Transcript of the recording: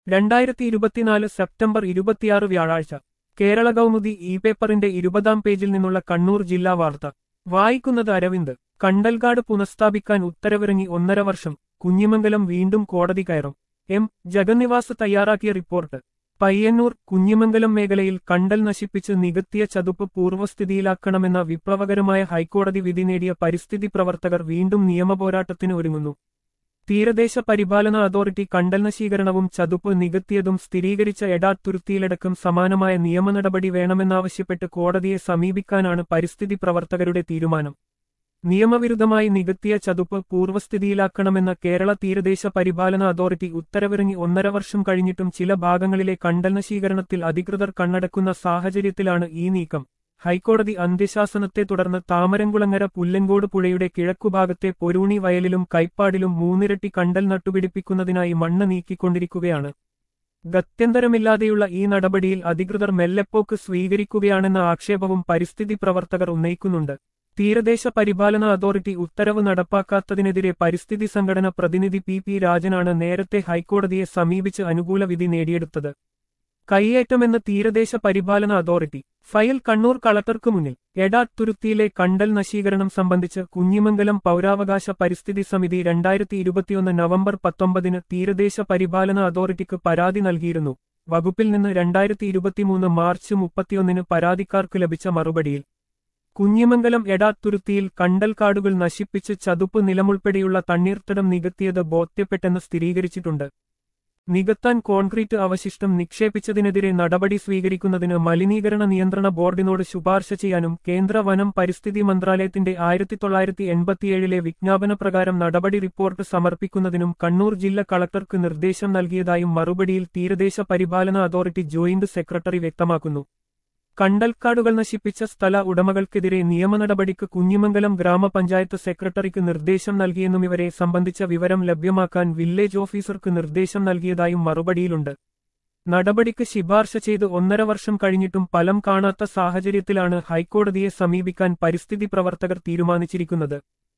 രണ്ടായിരത്തി ഇരുപത്തിനാല് സെപ്റ്റംബർ ഇരുപത്തിയാറ് വ്യാഴാഴ്ച കേരള കൗമുദി ഇ പേപ്പറിന്റെ ഇരുപതാം പേജിൽ നിന്നുള്ള കണ്ണൂർ ജില്ലാ വാർത്ത വായിക്കുന്നത് അരവിന്ദ് കണ്ടൽകാട് പുനഃസ്ഥാപിക്കാൻ ഉത്തരവിറങ്ങി ഒന്നര വർഷം കുഞ്ഞിമംഗലം വീണ്ടും കോടതി കയറും എം ജഗന്നിവാസ് തയ്യാറാക്കിയ റിപ്പോർട്ട് പയ്യന്നൂർ കുഞ്ഞിമംഗലം മേഖലയിൽ കണ്ടൽ നശിപ്പിച്ച് നികത്തിയ ചതുപ്പ് പൂർവ്വസ്ഥിതിയിലാക്കണമെന്ന വിപ്ലവകരമായ ഹൈക്കോടതി വിധി നേടിയ പരിസ്ഥിതി പ്രവർത്തകർ വീണ്ടും നിയമപോരാട്ടത്തിന് ഒരുങ്ങുന്നു തീരദേശ പരിപാലന അതോറിറ്റി കണ്ടൽ നശീകരണവും ചതുപ്പ് നികത്തിയതും സ്ഥിരീകരിച്ച എഡാത് തുരുത്തിയിലടക്കം സമാനമായ നിയമ നടപടി വേണമെന്നാവശ്യപ്പെട്ട് കോടതിയെ സമീപിക്കാനാണ് പരിസ്ഥിതി പ്രവർത്തകരുടെ തീരുമാനം നിയമവിരുദ്ധമായി നികത്തിയ ചതുപ്പ് പൂർവ്വസ്ഥിതിയിലാക്കണമെന്ന കേരള തീരദേശ പരിപാലന അതോറിറ്റി ഉത്തരവിറങ്ങി ഒന്നര വർഷം കഴിഞ്ഞിട്ടും ചില ഭാഗങ്ങളിലെ കണ്ടൽ നശീകരണത്തിൽ അധികൃതർ കണ്ണടക്കുന്ന സാഹചര്യത്തിലാണ് ഈ നീക്കം ഹൈക്കോടതി അന്ത്യശാസനത്തെ തുടർന്ന് താമരംകുളങ്ങര പുല്ലങ്കോട് പുഴയുടെ കിഴക്കുഭാഗത്തെ പൊരൂണി വയലിലും കൈപ്പാടിലും മൂന്നിരട്ടി കണ്ടൽ നട്ടുപിടിപ്പിക്കുന്നതിനായി മണ്ണ് നീക്കിക്കൊണ്ടിരിക്കുകയാണ് ഗത്യന്തരമില്ലാതെയുള്ള ഈ നടപടിയിൽ അധികൃതർ മെല്ലെപ്പോക്ക് സ്വീകരിക്കുകയാണെന്ന ആക്ഷേപവും പരിസ്ഥിതി പ്രവർത്തകർ ഉന്നയിക്കുന്നുണ്ട് തീരദേശ പരിപാലന അതോറിറ്റി ഉത്തരവ് നടപ്പാക്കാത്തതിനെതിരെ പരിസ്ഥിതി സംഘടന പ്രതിനിധി പി പി രാജനാണ് നേരത്തെ ഹൈക്കോടതിയെ സമീപിച്ച് അനുകൂല വിധി നേടിയെടുത്തത് കൈയേറ്റമെന്ന തീരദേശ പരിപാലന അതോറിറ്റി ഫയൽ കണ്ണൂർ കളക്ടർക്ക് മുന്നിൽ എഡാത് തുരുത്തിയിലെ കണ്ടൽ നശീകരണം സംബന്ധിച്ച് കുഞ്ഞിമംഗലം പൗരാവകാശ പരിസ്ഥിതി സമിതി രണ്ടായിരത്തി ഇരുപത്തിയൊന്ന് നവംബർ പത്തൊമ്പതിന് തീരദേശ പരിപാലന അതോറിറ്റിക്ക് പരാതി നൽകിയിരുന്നു വകുപ്പിൽ നിന്ന് രണ്ടായിരത്തി ഇരുപത്തിമൂന്ന് മാർച്ച് മുപ്പത്തിയൊന്നിന് പരാതിക്കാർക്ക് ലഭിച്ച മറുപടിയിൽ കുഞ്ഞിമംഗലം എടാത്തുരുത്തിയിൽ കണ്ടൽക്കാടുകൾ നശിപ്പിച്ച് ചതുപ്പ് നിലമുൾപ്പെടെയുള്ള തണ്ണീർത്തടം നികത്തിയത് ബോധ്യപ്പെട്ടെന്ന് സ്ഥിരീകരിച്ചിട്ടുണ്ട് നികത്താൻ കോൺക്രീറ്റ് അവശിഷ്ടം നിക്ഷേപിച്ചതിനെതിരെ നടപടി സ്വീകരിക്കുന്നതിന് മലിനീകരണ നിയന്ത്രണ ബോർഡിനോട് ശുപാർശ ചെയ്യാനും കേന്ദ്ര വനം പരിസ്ഥിതി മന്ത്രാലയത്തിന്റെ ആയിരത്തി തൊള്ളായിരത്തി എൺപത്തിയേഴിലെ വിജ്ഞാപന പ്രകാരം നടപടി റിപ്പോർട്ട് സമർപ്പിക്കുന്നതിനും കണ്ണൂർ ജില്ല കളക്ടർക്ക് നിർദ്ദേശം നൽകിയതായും മറുപടിയിൽ തീരദേശ പരിപാലന അതോറിറ്റി ജോയിന്റ് സെക്രട്ടറി വ്യക്തമാക്കുന്നു കണ്ടൽക്കാടുകൾ നശിപ്പിച്ച സ്ഥല ഉടമകൾക്കെതിരെ നിയമ നടപടിക്ക് കുഞ്ഞിമംഗലം ഗ്രാമപഞ്ചായത്ത് സെക്രട്ടറിക്ക് നിർദ്ദേശം നൽകിയെന്നും ഇവരെ സംബന്ധിച്ച വിവരം ലഭ്യമാക്കാൻ വില്ലേജ് ഓഫീസർക്ക് നിർദ്ദേശം നൽകിയതായും മറുപടിയിലുണ്ട് നടപടിക്ക് ശിപാർശ ചെയ്ത് ഒന്നര വർഷം കഴിഞ്ഞിട്ടും ഫലം കാണാത്ത സാഹചര്യത്തിലാണ് ഹൈക്കോടതിയെ സമീപിക്കാൻ പരിസ്ഥിതി പ്രവർത്തകർ തീരുമാനിച്ചിരിക്കുന്നത്